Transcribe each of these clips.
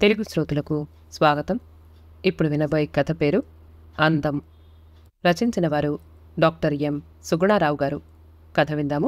తెలుగు శ్రోతలకు స్వాగతం ఇప్పుడు వినబోయే కథ పేరు అందం రచించిన వారు డాక్టర్ ఎం సుగుణారావు గారు కథ విందాము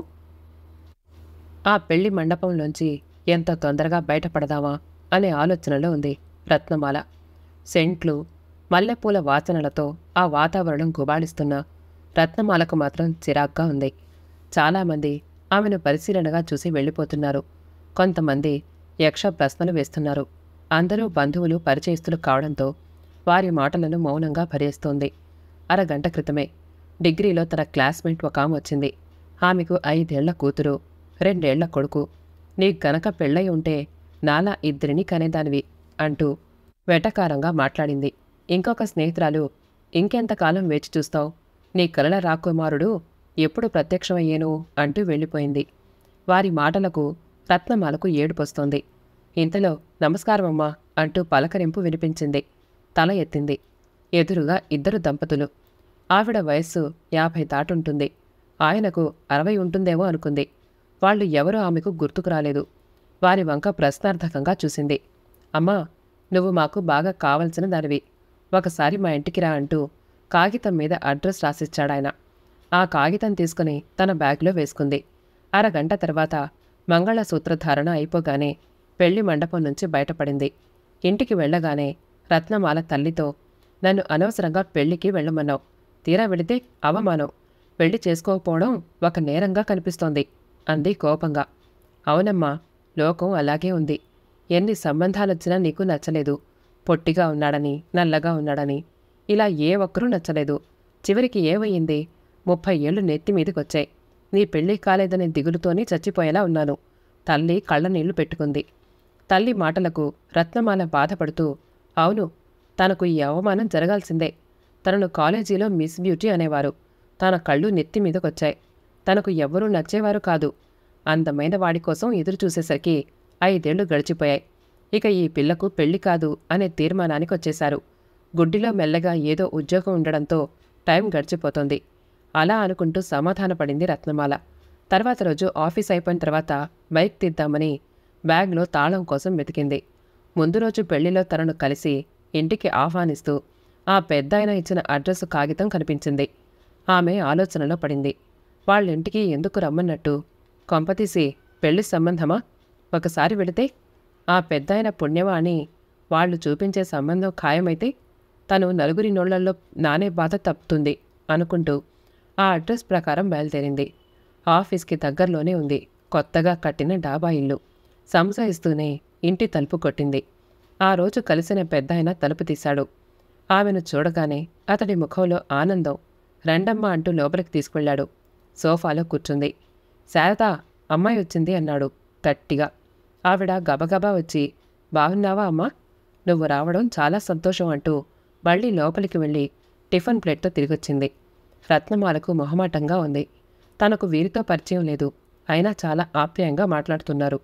ఆ పెళ్లి మండపంలోంచి ఎంత తొందరగా బయటపడదామా అనే ఆలోచనలో ఉంది రత్నమాల సెంట్లు మల్లెపూల వాసనలతో ఆ వాతావరణం గుబాళిస్తున్న రత్నమాలకు మాత్రం చిరాగ్గా ఉంది చాలామంది ఆమెను పరిశీలనగా చూసి వెళ్ళిపోతున్నారు కొంతమంది యక్ష ప్రశ్నలు వేస్తున్నారు అందరూ బంధువులు పరిచయస్తులు కావడంతో వారి మాటలను మౌనంగా భరేస్తోంది అరగంట క్రితమే డిగ్రీలో తన క్లాస్మేట్ ఒక ఆమె వచ్చింది ఆమెకు ఐదేళ్ల కూతురు రెండేళ్ల కొడుకు నీ గనక పెళ్ళై ఉంటే నాలా ఇద్దరిని కనేదానివి అంటూ వెటకారంగా మాట్లాడింది ఇంకొక స్నేహితురాలు ఇంకెంతకాలం వేచి చూస్తావు నీ కలల రాకుమారుడు ఎప్పుడు ప్రత్యక్షమయ్యేను అంటూ వెళ్ళిపోయింది వారి మాటలకు రత్నమాలకు ఏడుపొస్తోంది ఇంతలో నమస్కారమమ్మా అంటూ పలకరింపు వినిపించింది తల ఎత్తింది ఎదురుగా ఇద్దరు దంపతులు ఆవిడ వయస్సు యాభై దాటుంటుంది ఆయనకు అరవై ఉంటుందేమో అనుకుంది వాళ్ళు ఎవరో ఆమెకు గుర్తుకు రాలేదు వారి వంక ప్రశ్నార్థకంగా చూసింది అమ్మా నువ్వు మాకు బాగా కావలసిన దానివి ఒకసారి మా ఇంటికి రా అంటూ కాగితం మీద అడ్రస్ రాసిచ్చాడాయన ఆ కాగితం తీసుకుని తన బ్యాగ్లో వేసుకుంది అరగంట తర్వాత మంగళసూత్రధారణ అయిపోగానే పెళ్లి మండపం నుంచి బయటపడింది ఇంటికి వెళ్ళగానే రత్నమాల తల్లితో నన్ను అనవసరంగా పెళ్లికి వెళ్ళమన్నావు తీరా వెళితే అవమానం పెళ్లి చేసుకోకపోవడం ఒక నేరంగా కనిపిస్తోంది అంది కోపంగా అవునమ్మా లోకం అలాగే ఉంది ఎన్ని సంబంధాలొచ్చినా నీకు నచ్చలేదు పొట్టిగా ఉన్నాడని నల్లగా ఉన్నాడని ఇలా ఏ ఒక్కరూ నచ్చలేదు చివరికి ఏమయ్యింది ముప్పై ఏళ్ళు నెత్తి మీదకొచ్చాయి నీ పెళ్లి కాలేదనే దిగులుతోనే చచ్చిపోయేలా ఉన్నాను తల్లి కళ్ళనీళ్లు పెట్టుకుంది తల్లి మాటలకు రత్నమాల బాధపడుతూ అవును తనకు ఈ అవమానం జరగాల్సిందే తనను కాలేజీలో మిస్ బ్యూటీ అనేవారు తన కళ్ళు నెత్తి మీదకొచ్చాయి తనకు ఎవ్వరూ నచ్చేవారు కాదు అందమైన వాడి కోసం ఎదురు చూసేసరికి ఐదేళ్లు గడిచిపోయాయి ఇక ఈ పిల్లకు పెళ్లి కాదు అనే తీర్మానానికి వచ్చేశారు గుడ్డిలో మెల్లగా ఏదో ఉద్యోగం ఉండడంతో టైం గడిచిపోతోంది అలా అనుకుంటూ సమాధానపడింది రత్నమాల తర్వాత రోజు ఆఫీస్ అయిపోయిన తర్వాత బైక్ తీద్దామని బ్యాగ్లో తాళం కోసం వెతికింది ముందు రోజు పెళ్లిలో తనను కలిసి ఇంటికి ఆహ్వానిస్తూ ఆ పెద్దాయన ఇచ్చిన అడ్రస్ కాగితం కనిపించింది ఆమె ఆలోచనలో పడింది వాళ్ళింటికి ఎందుకు రమ్మన్నట్టు కొంపతీసి పెళ్లి సంబంధమా ఒకసారి వెళితే ఆ పెద్దాయన పుణ్యమా అని వాళ్ళు చూపించే సంబంధం ఖాయమైతే తను నలుగురి నోళ్లలో నానే బాధ తప్పుతుంది అనుకుంటూ ఆ అడ్రస్ ప్రకారం బయలుదేరింది ఆఫీస్కి దగ్గరలోనే ఉంది కొత్తగా కట్టిన డాబా ఇల్లు సంశయిస్తూనే ఇంటి తలుపు కొట్టింది ఆ రోజు కలిసిన పెద్దాయన తలుపు తీశాడు ఆమెను చూడగానే అతడి ముఖంలో ఆనందం రండమ్మ అంటూ లోపలికి తీసుకెళ్లాడు సోఫాలో కూర్చుంది శారదా అమ్మాయి వచ్చింది అన్నాడు గట్టిగా ఆవిడ గబగబా వచ్చి బాగున్నావా అమ్మా నువ్వు రావడం చాలా సంతోషం అంటూ మళ్ళీ లోపలికి వెళ్ళి టిఫిన్ ప్లేట్తో తిరిగొచ్చింది రత్నమాలకు మొహమాటంగా ఉంది తనకు వీరితో పరిచయం లేదు అయినా చాలా ఆప్యాయంగా మాట్లాడుతున్నారు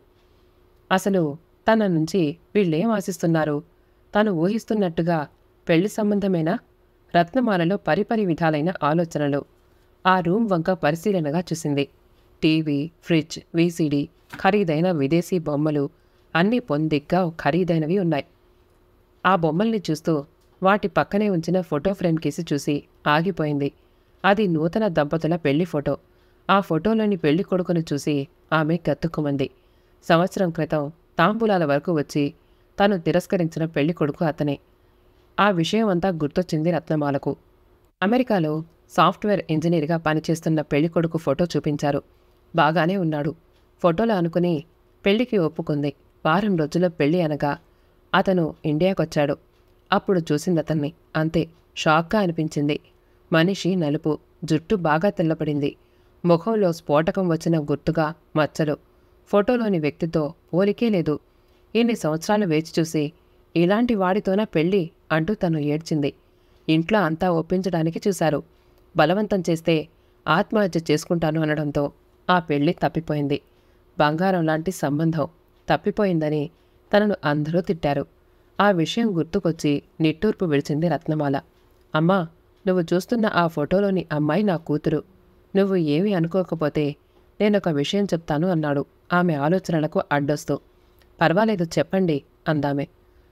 అసలు తన నుంచి వీళ్ళేం ఆశిస్తున్నారు తను ఊహిస్తున్నట్టుగా పెళ్లి సంబంధమేనా రత్నమాలలో పరిపరి విధాలైన ఆలోచనలు ఆ రూమ్ వంక పరిశీలనగా చూసింది టీవీ ఫ్రిడ్జ్ వీసీడీ ఖరీదైన విదేశీ బొమ్మలు అన్నీ పొందిగ్గా ఖరీదైనవి ఉన్నాయి ఆ బొమ్మల్ని చూస్తూ వాటి పక్కనే ఉంచిన ఫోటో ఫ్రేమ్ కేసి చూసి ఆగిపోయింది అది నూతన దంపతుల పెళ్లి ఫోటో ఆ ఫోటోలోని పెళ్లి కొడుకును చూసి ఆమె గత్తుకుమంది సంవత్సరం క్రితం తాంబూలాల వరకు వచ్చి తాను తిరస్కరించిన పెళ్లి కొడుకు అతనే ఆ విషయం అంతా గుర్తొచ్చింది రత్నమాలకు అమెరికాలో సాఫ్ట్వేర్ ఇంజనీర్గా పనిచేస్తున్న పెళ్లి కొడుకు ఫోటో చూపించారు బాగానే ఉన్నాడు ఫోటోలో అనుకుని పెళ్లికి ఒప్పుకుంది వారం రోజుల్లో పెళ్లి అనగా అతను ఇండియాకొచ్చాడు అప్పుడు చూసింది అతన్ని అంతే షాక్గా అనిపించింది మనిషి నలుపు జుట్టు బాగా తెల్లపడింది ముఖంలో స్ఫోటకం వచ్చిన గుర్తుగా మచ్చలు ఫోటోలోని వ్యక్తితో పోలికే లేదు ఇన్ని సంవత్సరాలు వేచి చూసి ఇలాంటి వాడితోనా పెళ్ళి అంటూ తను ఏడ్చింది ఇంట్లో అంతా ఒప్పించడానికి చూశారు బలవంతం చేస్తే ఆత్మహత్య చేసుకుంటాను అనడంతో ఆ పెళ్లి తప్పిపోయింది బంగారం లాంటి సంబంధం తప్పిపోయిందని తనను అందరూ తిట్టారు ఆ విషయం గుర్తుకొచ్చి నిట్టూర్పు విడిచింది రత్నమాల అమ్మా నువ్వు చూస్తున్న ఆ ఫోటోలోని అమ్మాయి నా కూతురు నువ్వు ఏమీ అనుకోకపోతే నేనొక విషయం చెప్తాను అన్నాడు ఆమె ఆలోచనలకు అడ్డొస్తూ పర్వాలేదు చెప్పండి అందామె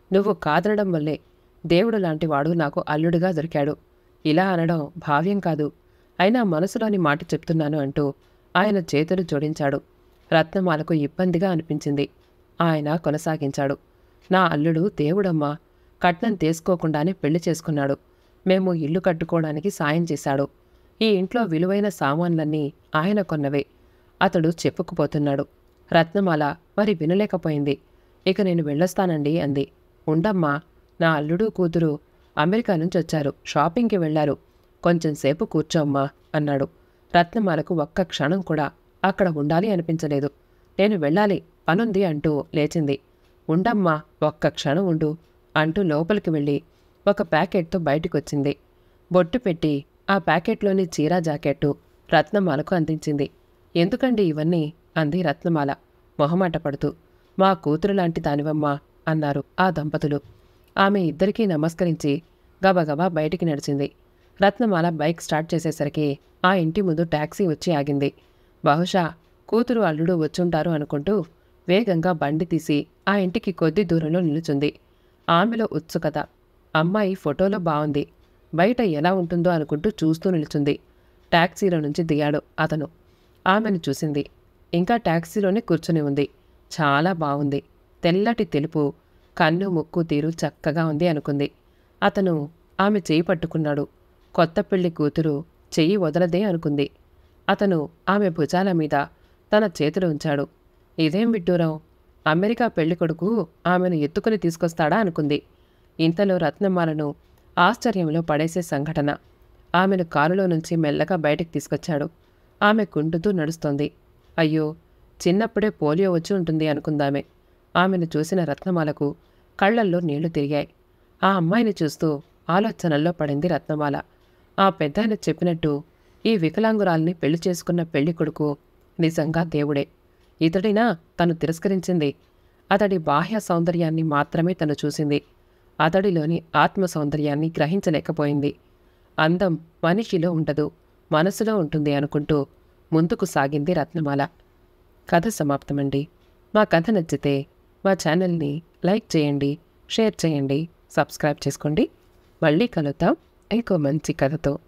నువ్వు కాదనడం వల్లే దేవుడు లాంటి వాడు నాకు అల్లుడిగా దొరికాడు ఇలా అనడం భావ్యం కాదు అయినా మనసులోని మాట చెప్తున్నాను అంటూ ఆయన చేతులు జోడించాడు రత్నమాలకు ఇబ్బందిగా అనిపించింది ఆయన కొనసాగించాడు నా అల్లుడు దేవుడమ్మా కట్నం తీసుకోకుండానే పెళ్లి చేసుకున్నాడు మేము ఇల్లు కట్టుకోవడానికి సాయం చేశాడు ఈ ఇంట్లో విలువైన సామాన్లన్నీ ఆయన కొన్నవే అతడు చెప్పుకుపోతున్నాడు రత్నమాల మరి వినలేకపోయింది ఇక నేను వెళ్ళొస్తానండి అంది ఉండమ్మా నా అల్లుడు కూతురు అమెరికా నుంచి వచ్చారు షాపింగ్కి వెళ్లారు కొంచెం సేపు కూర్చోమ్మా అన్నాడు రత్నమాలకు ఒక్క క్షణం కూడా అక్కడ ఉండాలి అనిపించలేదు నేను వెళ్ళాలి పనుంది అంటూ లేచింది ఉండమ్మా ఒక్క క్షణం ఉండు అంటూ లోపలికి వెళ్ళి ఒక ప్యాకెట్తో బయటికొచ్చింది బొట్టు పెట్టి ఆ ప్యాకెట్లోని చీర జాకెట్టు రత్నమాలకు అందించింది ఎందుకండి ఇవన్నీ అంది రత్నమాల మొహమాట పడుతూ మా కూతురు లాంటి దానివమ్మా అన్నారు ఆ దంపతులు ఆమె ఇద్దరికీ నమస్కరించి గబగబా బయటికి నడిచింది రత్నమాల బైక్ స్టార్ట్ చేసేసరికి ఆ ఇంటి ముందు టాక్సీ వచ్చి ఆగింది బహుశా కూతురు అల్లుడు వచ్చుంటారు అనుకుంటూ వేగంగా బండి తీసి ఆ ఇంటికి కొద్ది దూరంలో నిలుచుంది ఆమెలో ఉత్సుకత అమ్మాయి ఫోటోలో బాగుంది బయట ఎలా ఉంటుందో అనుకుంటూ చూస్తూ నిలుచుంది టాక్సీలో నుంచి దిగాడు అతను ఆమెను చూసింది ఇంకా టాక్సీలోనే కూర్చుని ఉంది చాలా బాగుంది తెల్లటి తెలుపు కన్ను ముక్కు తీరు చక్కగా ఉంది అనుకుంది అతను ఆమె చేయి పట్టుకున్నాడు కొత్త పెళ్లి కూతురు చెయ్యి వదలదే అనుకుంది అతను ఆమె భుజాల మీద తన చేతులు ఉంచాడు ఇదేం విడ్డూరం అమెరికా పెళ్లి కొడుకు ఆమెను ఎత్తుకుని తీసుకొస్తాడా అనుకుంది ఇంతలో రత్నమాలను ఆశ్చర్యంలో పడేసే సంఘటన ఆమెను కారులో నుంచి మెల్లగా బయటికి తీసుకొచ్చాడు ఆమె కుంటుతూ నడుస్తోంది అయ్యో చిన్నప్పుడే పోలియో వచ్చి ఉంటుంది అనుకుందామే ఆమెను చూసిన రత్నమాలకు కళ్ళల్లో నీళ్లు తిరిగాయి ఆ అమ్మాయిని చూస్తూ ఆలోచనల్లో పడింది రత్నమాల ఆ పెద్దాయన చెప్పినట్టు ఈ వికలాంగురాల్ని పెళ్లి చేసుకున్న పెళ్లి కొడుకు నిజంగా దేవుడే ఇతడినా తను తిరస్కరించింది అతడి బాహ్య సౌందర్యాన్ని మాత్రమే తను చూసింది అతడిలోని ఆత్మ సౌందర్యాన్ని గ్రహించలేకపోయింది అందం మనిషిలో ఉండదు మనసులో ఉంటుంది అనుకుంటూ ముందుకు సాగింది రత్నమాల కథ సమాప్తమండి మా కథ నచ్చితే మా ఛానల్ని లైక్ చేయండి షేర్ చేయండి సబ్స్క్రైబ్ చేసుకోండి మళ్ళీ కలుద్దాం ఇంకో మంచి కథతో